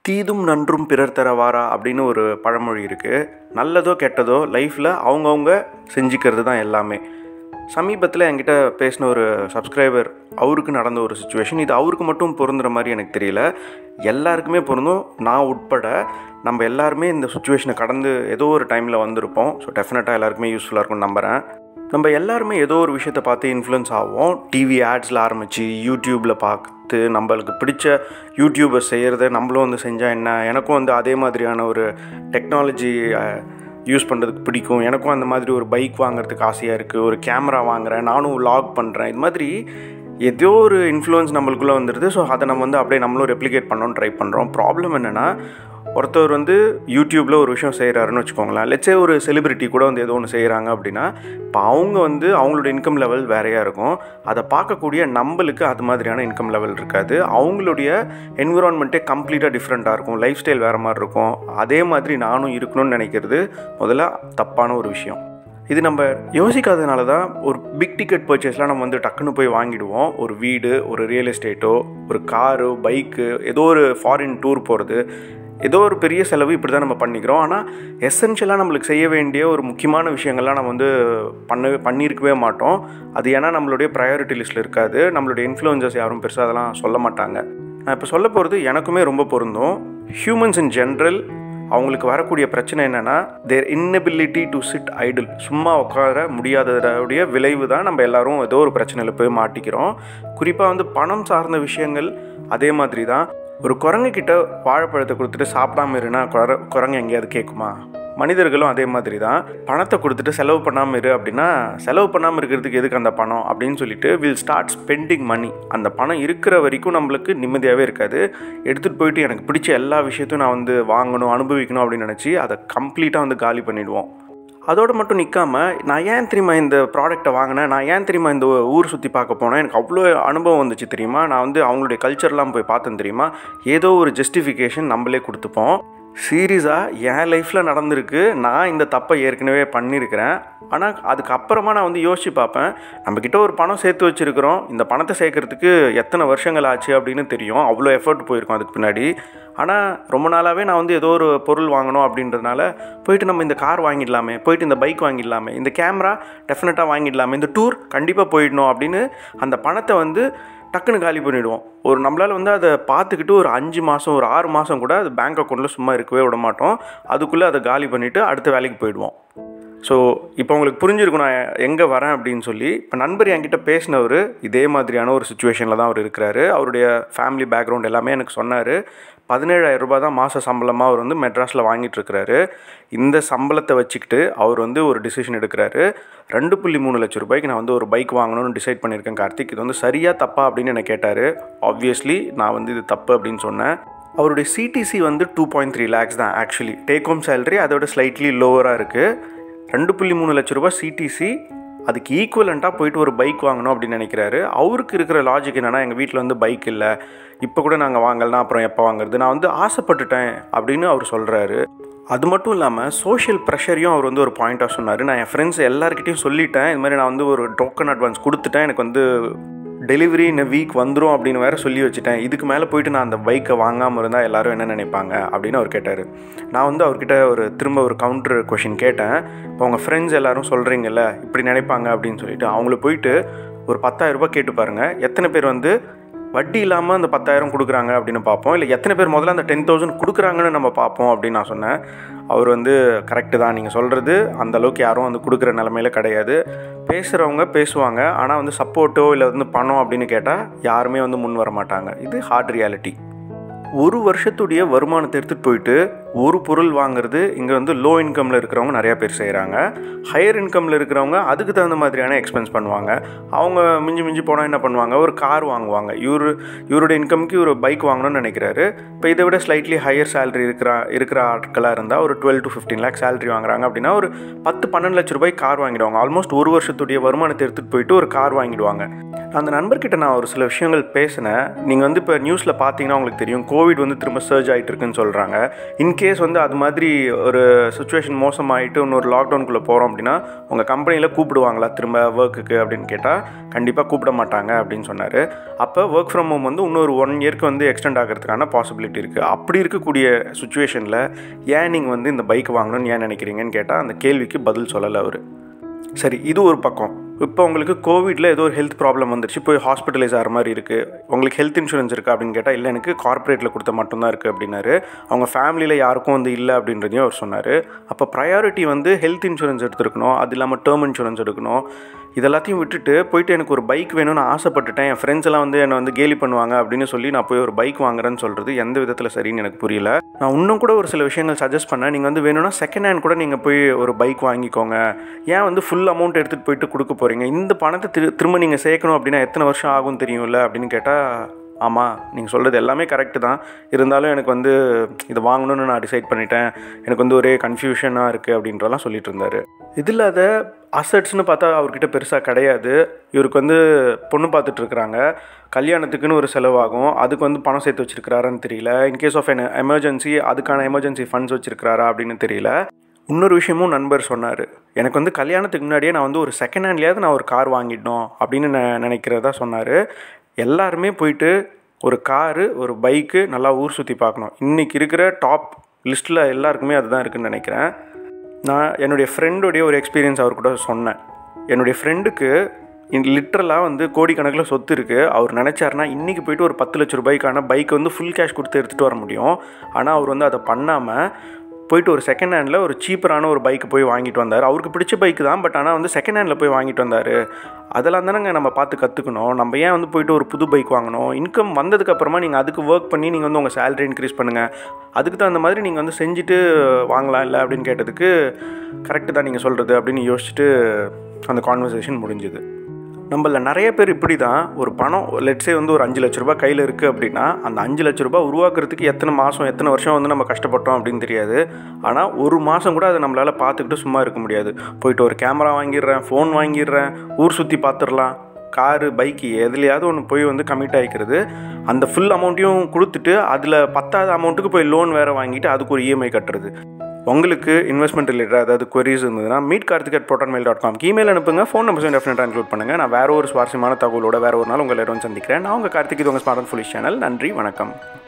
தீதும் நன்றும் பிறர் தரவாரா அப்படின்னு ஒரு பழமொழி இருக்குது நல்லதோ கெட்டதோ லைஃப்பில் அவங்கவுங்க செஞ்சுக்கிறது தான் எல்லாமே சமீபத்தில் என்கிட்ட பேசின ஒரு சப்ஸ்கிரைபர் அவருக்கு நடந்த ஒரு சுச்சுவேஷன் இது அவருக்கு மட்டும் பொருந்துற மாதிரி எனக்கு தெரியல எல்லாருக்குமே பொருந்தும் நான் உட்பட நம்ம எல்லாருமே இந்த சுச்சுவேஷனை கடந்து ஏதோ ஒரு டைமில் வந்திருப்போம் ஸோ டெஃபினட்டாக எல்லாருக்குமே யூஸ்ஃபுல்லாக இருக்கும்னு நம்புகிறேன் நம்ம எல்லாருமே ஏதோ ஒரு விஷயத்தை பார்த்து இன்ஃப்ளூயன்ஸ் ஆகும் டிவி ஆட்ஸில் ஆரம்பித்து யூடியூப்பில் பார்த்து நம்மளுக்கு பிடிச்ச யூடியூபர் செய்கிறத நம்மளும் வந்து செஞ்சால் என்ன எனக்கும் வந்து அதே மாதிரியான ஒரு டெக்னாலஜி யூஸ் பண்ணுறதுக்கு பிடிக்கும் எனக்கும் அந்த மாதிரி ஒரு பைக் வாங்குறதுக்கு ஆசையாக இருக்குது ஒரு கேமரா வாங்குகிறேன் நானும் வ்ளாக் பண்ணுறேன் இது மாதிரி ஏதோ ஒரு இன்ஃப்ளூயன்ஸ் நம்மளுக்குள்ளே வந்துடுது ஸோ அதை நம்ம வந்து அப்படியே நம்மளும் ரெப்ளிகேட் பண்ணணும்னு ட்ரை பண்ணுறோம் ப்ராப்ளம் என்னென்னா ஒருத்தர் வந்து யூடியூப்பில் ஒரு விஷயம் செய்கிறாருன்னு வச்சுக்கோங்களேன் லெட்ஸே ஒரு செலிபிரிட்டி கூட வந்து ஏதோ ஒன்று செய்கிறாங்க அப்படின்னா இப்போ அவங்க வந்து அவங்களோட இன்கம் லெவல் வேறையாக இருக்கும் அதை பார்க்கக்கூடிய நம்மளுக்கு அது மாதிரியான இன்கம் லெவல் இருக்காது அவங்களுடைய என்விரான்மெண்ட்டே கம்ப்ளீட்டாக டிஃப்ரெண்ட்டாக இருக்கும் லைஃப் ஸ்டைல் வேறு மாதிரி இருக்கும் அதே மாதிரி நானும் இருக்கணும்னு நினைக்கிறது முதல்ல தப்பான ஒரு விஷயம் இது நம்ம யோசிக்காதனால தான் ஒரு பிக் டிக்கெட் பர்ச்சேஸ்லாம் நம்ம வந்து டக்குன்னு போய் வாங்கிடுவோம் ஒரு வீடு ஒரு ரியல் எஸ்டேட்டோ ஒரு காரு பைக்கு ஏதோ ஒரு ஃபாரின் டூர் போகிறது ஏதோ ஒரு பெரிய செலவு இப்படி தான் நம்ம பண்ணிக்கிறோம் ஆனால் எசென்ஷியலாக நம்மளுக்கு செய்ய வேண்டிய ஒரு முக்கியமான விஷயங்கள்லாம் நம்ம வந்து பண்ண பண்ணியிருக்கவே மாட்டோம் அது ஏன்னா நம்மளுடைய ப்ரையாரிட்டி லிஸ்ட்டில் இருக்காது நம்மளுடைய இன்ஃப்ளூயன்சஸ் யாரும் பெருசாக அதெல்லாம் சொல்ல மாட்டாங்க நான் இப்போ சொல்ல போகிறது எனக்குமே ரொம்ப பொருந்தும் ஹியூமன்ஸ் இன் ஜென்ரல் அவங்களுக்கு வரக்கூடிய பிரச்சனை என்னென்னா their inability to sit idle சும்மா உட்கார முடியாததுடைய விளைவு தான் நம்ம எல்லாரும் ஏதோ ஒரு பிரச்சனையில் போய் மாட்டிக்கிறோம் குறிப்பாக வந்து பணம் சார்ந்த விஷயங்கள் அதே மாதிரி தான் ஒரு குரங்கு கிட்ட வாழைப்பழத்தை கொடுத்துட்டு சாப்பிடாம இருனா குர குரங்கு எங்கேயாவது கேட்குமா மனிதர்களும் அதே மாதிரி தான் பணத்தை கொடுத்துட்டு செலவு பண்ணாமல் இரு அப்படின்னா செலவு பண்ணாமல் இருக்கிறதுக்கு எதுக்கு அந்த பணம் அப்படின்னு சொல்லிட்டு வில் ஸ்டார்ட் ஸ்பெண்டிங் மணி அந்த பணம் இருக்கிற வரைக்கும் நம்மளுக்கு நிம்மதியாகவே இருக்காது எடுத்துகிட்டு போயிட்டு எனக்கு பிடிச்ச எல்லா விஷயத்தையும் நான் வந்து வாங்கணும் அனுபவிக்கணும் அப்படின்னு நினச்சி அதை கம்ப்ளீட்டாக வந்து காலி பண்ணிவிடுவோம் அதோடு மட்டும் நிற்காம நான் ஏன் தெரியுமா இந்த ப்ராடக்ட்டை வாங்கினேன் நான் ஏன் தெரியுமா இந்த ஊர் சுற்றி பார்க்க போனேன் எனக்கு அவ்வளோ அனுபவம் வந்துச்சு தெரியுமா நான் வந்து அவங்களுடைய கல்ச்சர்லாம் போய் பார்த்தேன் தெரியுமா ஏதோ ஒரு ஜஸ்டிஃபிகேஷன் நம்மளே கொடுத்துப்போம் சீரியஸாக என் லைஃப்பில் நடந்திருக்கு நான் இந்த தப்பை ஏற்கனவே பண்ணியிருக்கிறேன் ஆனால் அதுக்கப்புறமா நான் வந்து யோசித்து பார்ப்பேன் நம்மக்கிட்ட ஒரு பணம் சேர்த்து வச்சுருக்கிறோம் இந்த பணத்தை சேர்க்கறதுக்கு எத்தனை வருஷங்கள் ஆச்சு அப்படின்னு தெரியும் அவ்வளோ எஃபர்ட் போயிருக்கோம் அதுக்கு பின்னாடி ஆனால் ரொம்ப நாளாகவே நான் வந்து ஏதோ ஒரு பொருள் வாங்கணும் அப்படின்றதுனால போயிட்டு நம்ம இந்த கார் வாங்கிடலாமே போயிட்டு இந்த பைக் வாங்கிடலாமே இந்த கேமரா டெஃபினட்டாக வாங்கிடலாமே இந்த டூர் கண்டிப்பாக போயிடணும் அப்படின்னு அந்த பணத்தை வந்து டக்குன்னு காலி பண்ணிவிடுவோம் ஒரு நம்மளால் வந்து அதை பார்த்துக்கிட்டு ஒரு அஞ்சு மாதம் ஒரு ஆறு மாதம் கூட அது பேங்க் அக்கௌண்ட்டில் சும்மா இருக்கவே விட மாட்டோம் அதுக்குள்ளே அதை காலி பண்ணிவிட்டு அடுத்த வேலைக்கு போயிடுவோம் ஸோ இப்போ உங்களுக்கு புரிஞ்சிருக்கும் நான் எங்கே வரேன் அப்படின்னு சொல்லி இப்போ நண்பர் என்கிட்ட பேசினவர் இதே மாதிரியான ஒரு சுச்சுவேஷனில் தான் அவர் இருக்கிறாரு அவருடைய ஃபேமிலி பேக்ரவுண்ட் எல்லாமே எனக்கு சொன்னார் பதினேழாயிரம் ரூபாய் தான் மாத சம்பளமாக அவர் வந்து மெட்ராஸில் வாங்கிட்டுருக்கிறாரு இந்த சம்பளத்தை வச்சுக்கிட்டு அவர் வந்து ஒரு டிசிஷன் எடுக்கிறாரு ரெண்டு புள்ளி மூணு லட்ச ரூபாய்க்கு நான் வந்து ஒரு பைக் வாங்கணும்னு டிசைட் பண்ணியிருக்கேன் கார்த்திக் இது வந்து சரியாக தப்பா அப்படின்னு என்னை கேட்டார் ஆப்வியஸ்லி நான் வந்து இது தப்பு அப்படின்னு சொன்னேன் அவருடைய சிடிசி வந்து டூ பாயிண்ட் த்ரீ லேக்ஸ் தான் ஆக்சுவலி டேக் ஹோம் சேலரி அதோட ஸ்லைட்லி லோவராக இருக்குது ரெண்டு புள்ளி மூணு லட்ச ரூபாய் சிடிசி அதுக்கு ஈக்குவலண்ட்டாக போயிட்டு ஒரு பைக் வாங்கணும் அப்படின்னு நினைக்கிறாரு அவருக்கு இருக்கிற லாஜிக் என்னென்னா எங்கள் வீட்டில் வந்து பைக் இல்லை இப்போ கூட நாங்கள் வாங்கலைன்னா அப்புறம் எப்போ வாங்குறது நான் வந்து ஆசைப்பட்டுட்டேன் அப்படின்னு அவர் சொல்கிறாரு அது மட்டும் இல்லாமல் சோஷியல் ப்ரெஷரையும் அவர் வந்து ஒரு பாயிண்ட்டாக சொன்னார் நான் என் ஃப்ரெண்ட்ஸ் எல்லாருக்கிட்டையும் சொல்லிட்டேன் இது மாதிரி நான் வந்து ஒரு டோக்கன் அட்வான்ஸ் கொடுத்துட்டேன் எனக்கு வந்து டெலிவரி இந்த வீக் வந்துடும் அப்படின்னு வேற சொல்லி வச்சுட்டேன் இதுக்கு மேலே போயிட்டு நான் அந்த பைக்கை வாங்காமல் இருந்தால் எல்லோரும் என்ன நினைப்பாங்க அப்படின்னு அவர் கேட்டார் நான் வந்து அவர்கிட்ட ஒரு திரும்ப ஒரு கவுண்டர் கொஷின் கேட்டேன் இப்போ உங்கள் ஃப்ரெண்ட்ஸ் எல்லோரும் சொல்கிறீங்கல்ல இப்படி நினைப்பாங்க அப்படின்னு சொல்லிட்டு அவங்கள போயிட்டு ஒரு பத்தாயிரம் ரூபாய் கேட்டு பாருங்கள் எத்தனை பேர் வந்து வட்டி இல்லாமல் அந்த பத்தாயிரம் கொடுக்குறாங்க அப்படின்னு பார்ப்போம் இல்லை எத்தனை பேர் முதல்ல அந்த டென் தௌசண்ட் கொடுக்குறாங்கன்னு நம்ம பார்ப்போம் அப்படின்னு நான் சொன்னேன் அவர் வந்து கரெக்டு தான் நீங்கள் சொல்கிறது அந்த அளவுக்கு யாரும் வந்து கொடுக்குற நிலமையில கிடையாது பேசுகிறவங்க பேசுவாங்க ஆனால் வந்து சப்போர்ட்டோ இல்லை வந்து பணம் அப்படின்னு கேட்டால் யாருமே வந்து முன் வர மாட்டாங்க இது ஹார்ட் ரியாலிட்டி ஒரு வருஷத்துடைய வருமானத்தை எடுத்துகிட்டு போயிட்டு ஒரு பொருள் வாங்குறது இங்கே வந்து லோ இன்கமில் இருக்கிறவங்க நிறையா பேர் செய்கிறாங்க ஹையர் இன்கமில் இருக்கிறவங்க அதுக்கு தகுந்த மாதிரியான எக்ஸ்பென்ஸ் பண்ணுவாங்க அவங்க மிஞ்சி மிஞ்சி போனால் என்ன பண்ணுவாங்க ஒரு கார் வாங்குவாங்க இவர் இவருடைய இன்கம்க்கு இவர் பைக் வாங்கணும்னு நினைக்கிறாரு இப்போ இதை விட ஸ்லைட்லி ஹையர் சேலரி இருக்கிற இருக்கிற ஆட்களாக இருந்தால் ஒரு twelve to fifteen lakh salary வாங்குறாங்க அப்படின்னா ஒரு பத்து பன்னெண்டு லட்ச ரூபாய் கார் வாங்கிடுவாங்க ஆல்மோஸ்ட் ஒரு வருஷத்துடைய வருமானத்தை எடுத்துகிட்டு போயிட்டு ஒரு கார் வாங்கிடுவாங்க அந்த நண்பர்கிட்ட நான் ஒரு சில விஷயங்கள் பேசினேன் நீங்கள் வந்து இப்போ நியூஸில் பார்த்தீங்கன்னா உங்களுக்கு தெரியும் கோவிட் வந்து திரும்ப சர்ஜ் ஆகிட்டு இருக்குன்னு சொல்கிறாங்க இன் இன்கேஸ் வந்து அது மாதிரி ஒரு சுச்சுவேஷன் மோசமாயிட்டு இன்னொரு லாக்டவுனுக்குள்ளே போகிறோம் அப்படின்னா உங்கள் கம்பெனியில் கூப்பிடுவாங்களா திரும்ப ஒர்க்குக்கு அப்படின்னு கேட்டால் கண்டிப்பாக கூப்பிட மாட்டாங்க அப்படின்னு சொன்னார் அப்போ ஒர்க் ஃப்ரம் ஹோம் வந்து இன்னொரு ஒன் இயர்க்கு வந்து எக்ஸ்டெண்ட் ஆகிறதுக்கான பாசிபிலிட்டி இருக்குது அப்படி இருக்கக்கூடிய சுச்சுவேஷனில் ஏன் நீங்கள் வந்து இந்த பைக் வாங்கணும்னு ஏன் நினைக்கிறீங்கன்னு கேட்டால் அந்த கேள்விக்கு பதில் சொல்லலை அவர் சரி இது ஒரு பக்கம் இப்போ உங்களுக்கு கோவிடில் ஏதோ ஒரு ஹெல்த் ப்ராப்ளம் வந்துருச்சு போய் ஹாஸ்பிட்டலைஸ் ஆகிற மாதிரி இருக்குது உங்களுக்கு ஹெல்த் இன்சூரன்ஸ் இருக்கா அப்படின்னு கேட்டால் இல்லை எனக்கு கார்ப்பரேட்டில் கொடுத்த மட்டும்தான் இருக்குது அப்படின்னாரு அவங்க ஃபேமிலியில் யாருக்கும் வந்து இல்லை அப்படின்றதையும் அவர் சொன்னார் அப்போ ப்ரையாரிட்டி வந்து ஹெல்த் இன்சூரன்ஸ் எடுத்துருக்கணும் அது இல்லாமல் டேர்ம் இன்சூரன்ஸ் எடுக்கணும் இதெல்லாத்தையும் விட்டுட்டு போயிட்டு எனக்கு ஒரு பைக் வேணும்னு ஆசைப்பட்டுட்டேன் என் ஃப்ரெண்ட்ஸ் எல்லாம் வந்து என்னை வந்து கேலி பண்ணுவாங்க அப்படின்னு சொல்லி நான் போய் ஒரு பைக் வாங்குறேன்னு சொல்கிறது எந்த விதத்தில் சரின்னு எனக்கு புரியல நான் இன்னும் கூட ஒரு சில விஷயங்கள் சஜஸ்ட் பண்ணேன் நீங்கள் வந்து வேணும்னா செகண்ட் ஹேண்ட் கூட நீங்கள் போய் ஒரு பைக் வாங்கிக்கோங்க ஏன் வந்து ஃபுல் அமௌண்ட் எடுத்துகிட்டு போயிட்டு கொடுக்க போகிறீங்க இந்த பணத்தை திரு திரும்ப நீங்கள் சேர்க்கணும் அப்படின்னா எத்தனை வருஷம் ஆகும் தெரியும்ல அப்படின்னு கேட்டால் ஆமாம் நீங்கள் சொல்கிறது எல்லாமே கரெக்டு தான் இருந்தாலும் எனக்கு வந்து இதை வாங்கணும்னு நான் டிசைட் பண்ணிட்டேன் எனக்கு வந்து ஒரே கன்ஃபியூஷனாக இருக்குது அப்படின்றலாம் சொல்லிட்டு இருந்தார் இது இல்லாத அசட்ஸ்னு பார்த்தா அவர்கிட்ட பெருசாக கிடையாது இவருக்கு வந்து பொண்ணு பார்த்துட்டு இருக்கிறாங்க கல்யாணத்துக்குன்னு ஒரு செலவாகும் அதுக்கு வந்து பணம் சேர்த்து வச்சிருக்கிறாரான்னு தெரியல இன்கேஸ் ஆஃப் என் எமர்ஜென்சி அதுக்கான எமர்ஜென்சி ஃபண்ட்ஸ் வச்சிருக்கிறாரா அப்படின்னு தெரியல இன்னொரு விஷயமும் நண்பர் சொன்னார் எனக்கு வந்து கல்யாணத்துக்கு முன்னாடியே நான் வந்து ஒரு செகண்ட் ஹேண்ட்லேயாவது நான் ஒரு கார் வாங்கிடணும் அப்படின்னு நான் நினைக்கிறதா சொன்னார் எல்லாருமே போயிட்டு ஒரு காரு ஒரு பைக்கு நல்லா ஊர் சுற்றி பார்க்கணும் இன்றைக்கி இருக்கிற டாப் லிஸ்ட்டில் எல்லாருக்குமே அதுதான் இருக்குதுன்னு நினைக்கிறேன் நான் என்னுடைய ஃப்ரெண்டுடைய ஒரு எக்ஸ்பீரியன்ஸ் அவர் கூட சொன்னேன் என்னுடைய ஃப்ரெண்டுக்கு லிட்ரலாக வந்து கோடிக்கணக்கில் சொத்து இருக்குது அவர் நினச்சாருன்னா இன்றைக்கி போயிட்டு ஒரு பத்து லட்ச ரூபாய்க்கான பைக் வந்து ஃபுல் கேஷ் கொடுத்து எடுத்துகிட்டு வர முடியும் ஆனால் அவர் வந்து அதை பண்ணாமல் போயிட்டு ஒரு செகண்ட் ஹேண்டில் ஒரு சீப்பரான ஒரு பைக்கு போய் வாங்கிட்டு வந்தார் அவருக்கு பிடிச்ச பைக்கு தான் பட் ஆனால் வந்து செகண்ட் ஹேண்டில் போய் வாங்கிட்டு வந்தார் அதெல்லாம் தானேங்க நம்ம பார்த்து கற்றுக்கணும் நம்ம ஏன் வந்து போயிட்டு ஒரு புது பைக் வாங்கணும் இன்கம் வந்ததுக்கப்புறமா நீங்கள் அதுக்கு ஒர்க் பண்ணி நீங்கள் வந்து உங்கள் சேலரி இன்க்ரீஸ் பண்ணுங்கள் அதுக்கு தகுந்த மாதிரி நீங்கள் வந்து செஞ்சுட்டு வாங்கலாம் இல்லை அப்படின்னு கேட்டதுக்கு கரெக்டு தான் நீங்கள் சொல்கிறது அப்படின்னு யோசிச்சுட்டு அந்த கான்வர்சேஷன் முடிஞ்சுது நம்மள நிறைய பேர் இப்படி தான் ஒரு பணம் லெட்ஸே வந்து ஒரு அஞ்சு லட்ச ரூபாய் கையில் இருக்குது அப்படின்னா அந்த அஞ்சு லட்ச ரூபாய் உருவாக்குறதுக்கு எத்தனை மாதம் எத்தனை வருஷம் வந்து நம்ம கஷ்டப்பட்டோம் அப்படின்னு தெரியாது ஆனால் ஒரு மாதம் கூட அதை நம்மளால் பார்த்துக்கிட்டு சும்மா இருக்க முடியாது போயிட்டு ஒரு கேமரா வாங்கிடுறேன் ஃபோன் வாங்கிடுறேன் ஊர் சுற்றி பார்த்துடலாம் காரு பைக்கு எதுலையாவது ஒன்று போய் வந்து கமிட் ஆகிக்கிறது அந்த ஃபுல் அமௌண்ட்டையும் கொடுத்துட்டு அதில் பத்தாவது அமௌண்ட்டுக்கு போய் லோன் வேறு வாங்கிட்டு அதுக்கு ஒரு இஎம்ஐ கட்டுறது உங்களுக்கு இன்வெஸ்ட்மெண்ட் ரிலேட்டட் அதாவது queries இருந்ததுன்னா meet Karthik at mail dot com email அனுப்புங்க ஃபோன் நம்பர்ஸும் டெஃபினட்டாக இன்க்ளூட் பண்ணுங்கள் நான் வேறு ஒரு சுவாரஸ்யமான தகவலோட வேறு ஒரு நாள் உங்கள் எல்லாரும் சந்திக்கிறேன் நான் உங்கள் கார்த்திக் இது உங்கள் ஸ்மார்ட் ஃபுலிஷ் சேனல் நன்றி வணக்கம்